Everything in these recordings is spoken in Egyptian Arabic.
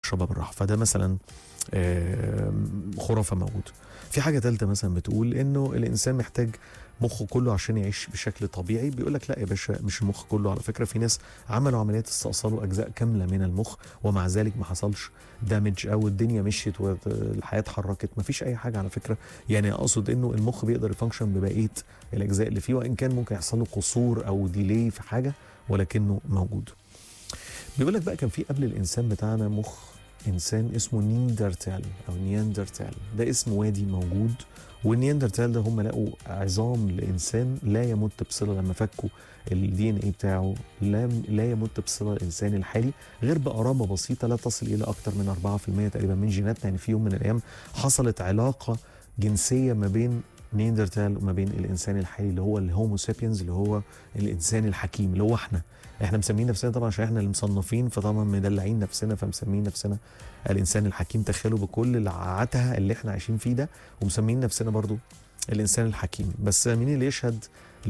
وتشربها بالراحه فده مثلا آه، خرافه موجوده في حاجه ثالثه مثلا بتقول انه الانسان محتاج مخه كله عشان يعيش بشكل طبيعي بيقول لك لا يا باشا مش المخ كله على فكره في ناس عملوا عمليات استئصالوا اجزاء كامله من المخ ومع ذلك ما حصلش دامج او الدنيا مشيت والحياه اتحركت ما فيش اي حاجه على فكره يعني اقصد انه المخ بيقدر يفانكشن ببقيه الاجزاء اللي فيه وان كان ممكن يحصل له قصور او ديلي في حاجه ولكنه موجود بيقول لك بقى كان في قبل الانسان بتاعنا مخ انسان اسمه نيندرتال او نياندرتال ده اسم وادي موجود والنياندرتال ده هم لقوا عظام لانسان لا يمت بصله لما فكوا الدي ان اي بتاعه لا لا يمت بصله الانسان الحالي غير بقرابه بسيطه لا تصل الى اكثر من 4% تقريبا من جيناتنا يعني في يوم من الايام حصلت علاقه جنسيه ما بين نيندرتال وما بين الانسان الحالي اللي هو الهومو سابينز اللي هو الانسان الحكيم اللي هو احنا احنا مسمين نفسنا طبعا عشان احنا اللي مصنفين فطبعا مدلعين نفسنا فمسمين نفسنا الانسان الحكيم تخيلوا بكل العتها اللي احنا عايشين فيه ده ومسمين نفسنا برضو الانسان الحكيم بس مين اللي يشهد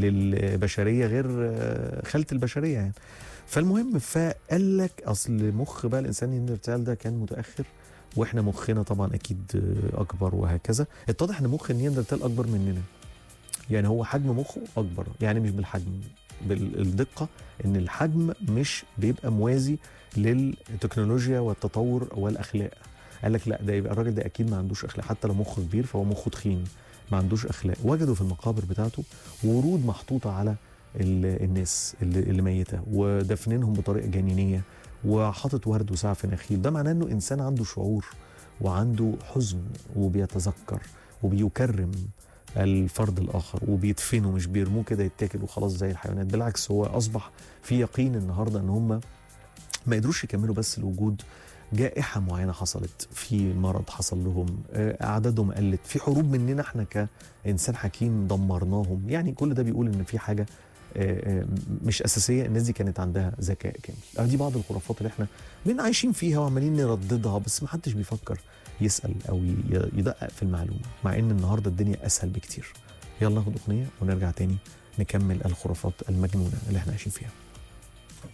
للبشريه غير آه، خالة البشريه يعني فالمهم فقال لك اصل مخ بقى الانسان النياندرتال ده كان متاخر واحنا مخنا طبعا اكيد آه، اكبر وهكذا اتضح ان مخ النياندرتال اكبر مننا يعني هو حجم مخه اكبر يعني مش بالحجم بالدقه ان الحجم مش بيبقى موازي للتكنولوجيا والتطور والاخلاق قال لك لا ده يبقى الراجل ده اكيد ما عندوش اخلاق حتى لو مخه كبير فهو مخه تخين ما عندوش اخلاق وجدوا في المقابر بتاعته ورود محطوطه على ال- الناس اللي, اللي ميته ودفنينهم بطريقه جنينيه وحاطط ورد وسعف نخيل ده معناه انه انسان عنده شعور وعنده حزن وبيتذكر وبيكرم الفرد الاخر وبيدفنه مش بيرموه كده يتاكل وخلاص زي الحيوانات بالعكس هو اصبح في يقين النهارده ان هم ما قدروش يكملوا بس لوجود جائحه معينه حصلت في مرض حصل لهم آه، اعدادهم قلت في حروب مننا احنا كانسان حكيم دمرناهم يعني كل ده بيقول ان في حاجه آه، آه، مش اساسيه الناس دي كانت عندها ذكاء كامل آه، دي بعض الخرافات اللي احنا بين عايشين فيها وعمالين نرددها بس ما حدش بيفكر يسال او ي- يدقق في المعلومه مع ان النهارده الدنيا اسهل بكتير يلا ناخد اغنيه ونرجع تاني نكمل الخرافات المجنونه اللي احنا عايشين فيها